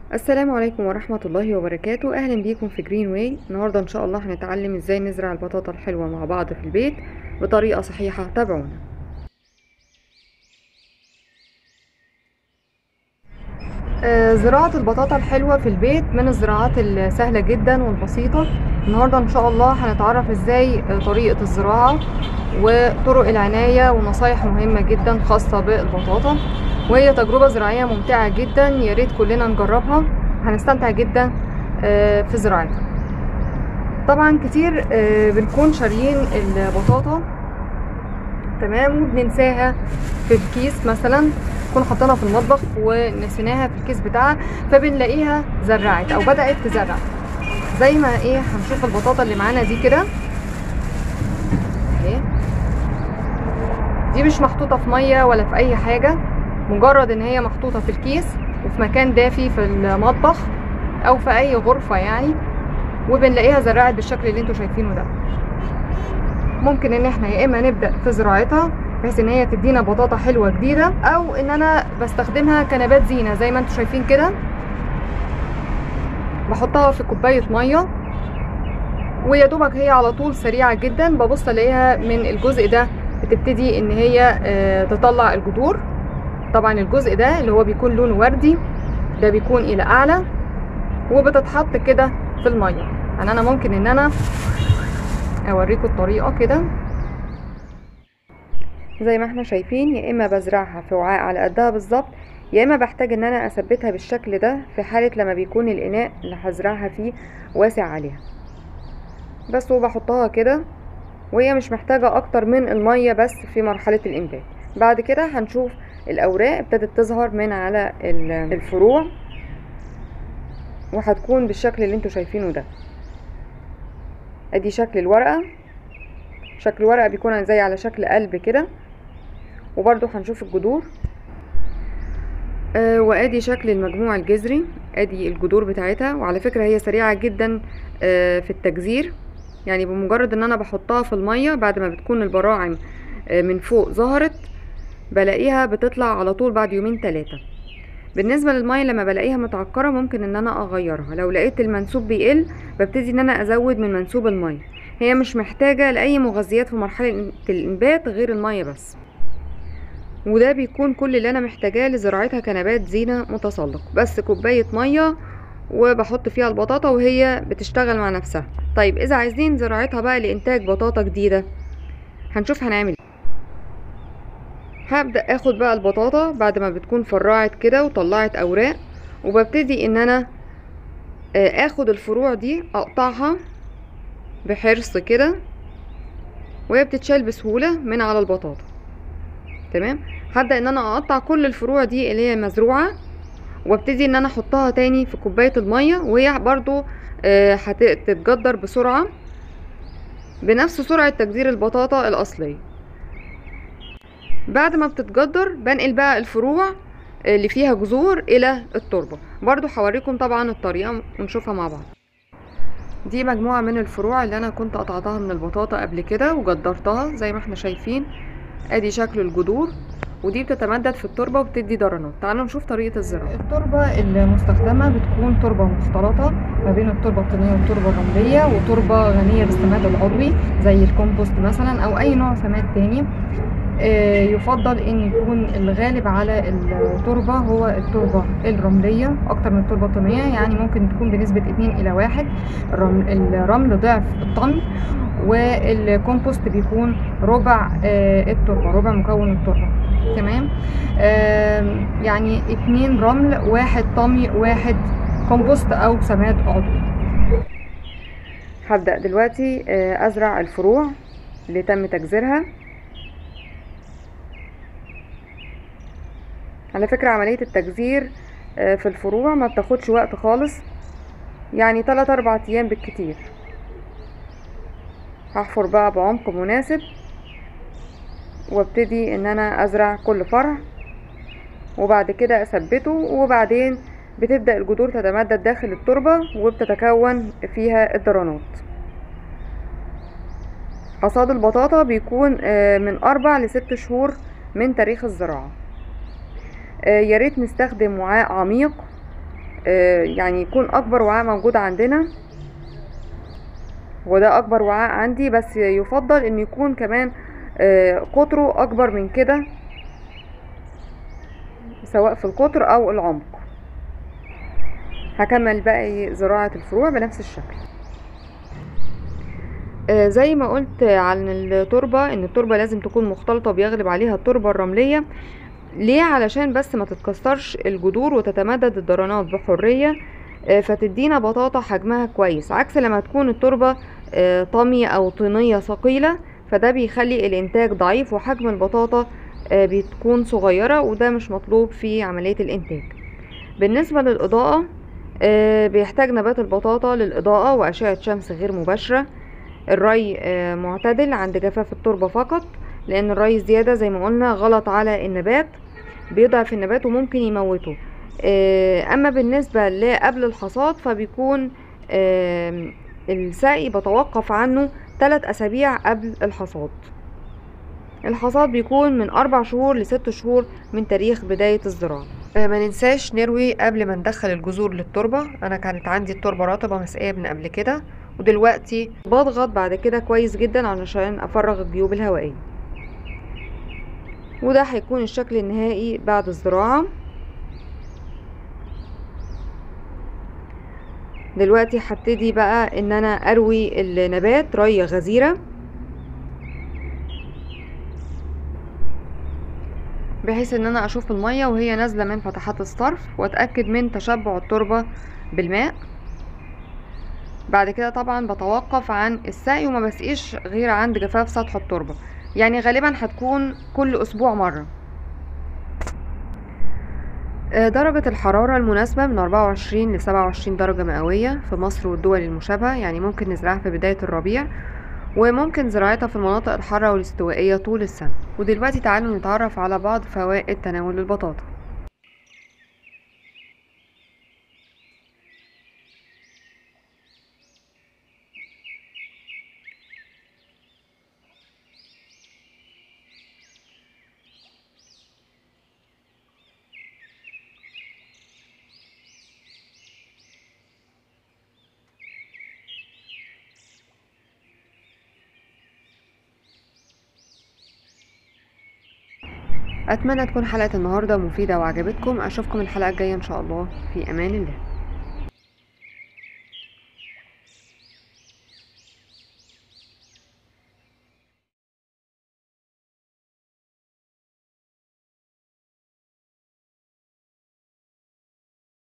السلام عليكم ورحمة الله وبركاته أهلا بيكم في جرين واي النهاردة إن شاء الله هنتعلم إزاي نزرع البطاطا الحلوة مع بعض في البيت بطريقة صحيحة تابعونا آه، زراعة البطاطا الحلوة في البيت من الزراعات السهلة جدا والبسيطة النهاردة إن شاء الله هنتعرف إزاي آه، طريقة الزراعة وطرق العناية ونصايح مهمة جدا خاصة بالبطاطا وهي تجربة زراعية ممتعة جدا يا ريت كلنا نجربها هنستمتع جدا آه، في زراعتها طبعا كتير آه، بنكون شاريين البطاطا تمام وبننساها في الكيس مثلا نكون حاطينها في المطبخ ونسيناها في الكيس بتاعها فبنلاقيها زرعت او بدأت تزرع زي ما ايه هنشوف البطاطا اللي معانا دي كده اهي دي مش محطوطة في مية ولا في اي حاجة مجرد ان هي محطوطة في الكيس وفي مكان دافي في المطبخ او في اي غرفة يعني وبنلاقيها زرعت بالشكل اللي انتوا شايفينه ده ممكن ان احنا يا اما نبدأ في زراعتها بحيث ان هي تدينا بطاطا حلوة جديدة او ان انا بستخدمها كنبات زينة زي ما انتوا شايفين كده بحطها في كوباية مية ويا دوبك هي على طول سريعة جدا ببص الاقيها من الجزء ده بتبتدي ان هي آه، تطلع الجذور طبعا الجزء ده اللي هو بيكون لونه وردي ده بيكون الى اعلى وبتتحط كده في المية يعني انا ممكن ان انا اوريكم الطريقة كده زي ما احنا شايفين يا اما بزرعها في وعاء على قدها بالظبط يا اما بحتاج ان انا اثبتها بالشكل ده في حالة لما بيكون الاناء اللي هزرعها فيه واسع عليها بس وبحطها كده وهي مش محتاجة اكتر من المية بس في مرحلة الانبات بعد كده هنشوف الاوراق ابتدت تظهر من على ال- الفروع وهتكون بالشكل اللي انتوا شايفينه ده ادي شكل الورقة شكل الورقة بيكون زي على شكل قلب كده وبرضو هنشوف الجذور آه وادي شكل المجموع الجذري ادي الجذور بتاعتها وعلى فكرة هي سريعة جدا آه في التجذير يعني بمجرد ان انا بحطها في المية بعد ما بتكون البراعم آه من فوق ظهرت بلاقيها بتطلع على طول بعد يومين ثلاثة بالنسبة للمية لما بلاقيها متعكرة ممكن ان انا اغيرها لو لقيت المنسوب بيقل ببتدي ان انا ازود من منسوب المية هي مش محتاجة لأي مغذيات في مرحلة الإنبات غير المية بس وده بيكون كل اللي أنا محتاجاه لزراعتها كنبات زينة متسلق بس كوباية مية وبحط فيها البطاطا وهي بتشتغل مع نفسها طيب إذا عايزين زراعتها بقى لإنتاج بطاطا جديدة هنشوف هنعمل إيه. هبدأ اخد بقى البطاطا بعد ما بتكون فرعت كده وطلعت اوراق وببتدي ان انا آه، اخد الفروع دي اقطعها بحرص كده وهي بتتشال بسهولة من على البطاطا تمام هبدأ ان انا اقطع كل الفروع دي اللي هي مزروعة وابتدي ان انا احطها تاني في كوباية المية وهي برضو آه، هتتجدر بسرعة بنفس سرعة تجدير البطاطا الأصلية بعد ما بتتجدر بنقل بقى الفروع اللي فيها جذور إلى التربة برضو هوريكم طبعا الطريقة ونشوفها مع بعض دي مجموعة من الفروع اللي أنا كنت قطعتها من البطاطا قبل كده وجدرتها زي ما احنا شايفين ادي شكل الجذور ودي بتتمدد في التربة وبتدي درنات تعالوا نشوف طريقة الزراعة التربة المستخدمة بتكون تربة مختلطة ما بين التربة الطينية والتربة الرملية وتربة غنية بالسماد العضوي زي الكومبوست مثلا أو أي نوع سماد تاني آه، يفضل ان يكون الغالب على التربة هو التربة الرملية اكتر من التربة الطينية يعني ممكن تكون بنسبة اتنين الى واحد الرمل, الرمل ضعف الطن والكومبوست بيكون ربع آه، التربة ربع مكون التربة تمام آم، يعني اتنين رمل واحد طمي واحد كومبوست او سماد عضوي هبدأ دلوقتي آه، ازرع الفروع اللي تم تجذيرها على فكرة عملية التجذير آه، في الفروع ما بتاخدش وقت خالص يعني 3 4 ايام بالكتير هحفر بقى بعمق مناسب وابتدي ان انا ازرع كل فرع وبعد كده اثبته وبعدين بتبدأ الجذور تتمدد داخل التربة وبتتكون فيها الدرانات حصاد البطاطا بيكون آه، من أربع لست شهور من تاريخ الزراعة آه، يا ريت نستخدم وعاء عميق آه، يعني يكون اكبر وعاء موجود عندنا وده اكبر وعاء عندي بس يفضل ان يكون كمان آه، قطره اكبر من كده سواء في القطر او العمق هكمل باقي زراعة الفروع بنفس الشكل آه، زي ما قلت عن التربة ان التربة لازم تكون مختلطة بيغلب عليها التربة الرملية ليه علشان بس ما تتكسرش الجذور وتتمدد الدرانات بحرية آه، فتدينا بطاطا حجمها كويس عكس لما تكون التربة آه، طامية او طينية ثقيلة فده بيخلي الانتاج ضعيف وحجم البطاطا آه، بتكون صغيرة وده مش مطلوب في عملية الانتاج بالنسبة للإضاءة آه، بيحتاج نبات البطاطا للإضاءة وأشعة شمس غير مباشرة الري آه، معتدل عند جفاف التربة فقط لأن الري الزيادة زي ما قلنا غلط على النبات بيضعف النبات وممكن يموته آه، أما بالنسبة لقبل الحصاد فبيكون آم، السقي بتوقف عنه ثلاث أسابيع قبل الحصاد الحصاد بيكون من أربع شهور لست شهور من تاريخ بداية الزراعة آه، ما ننساش نروي قبل ما ندخل الجذور للتربة أنا كانت عندي التربة رطبة مسقية من قبل كده ودلوقتي بضغط بعد كده كويس جدا علشان أفرغ الجيوب الهوائية وده هيكون الشكل النهائي بعد الزراعة دلوقتي هبتدي بقى ان انا اروي النبات ري غزيرة بحيث ان انا اشوف المية وهي نازلة من فتحات الصرف واتأكد من تشبع التربة بالماء بعد كده طبعا بتوقف عن السقي وما بسقيش غير عند جفاف سطح التربة يعني غالبا هتكون كل اسبوع مرة آه، درجة الحرارة المناسبة من 24 ل 27 درجة مئوية في مصر والدول المشابهة يعني ممكن نزرعها في بداية الربيع وممكن زراعتها في المناطق الحارة والاستوائية طول السنة ودلوقتي تعالوا نتعرف على بعض فوائد تناول البطاطا أتمنى تكون حلقة النهاردة مفيدة وعجبتكم أشوفكم الحلقة الجاية إن شاء الله في أمان الله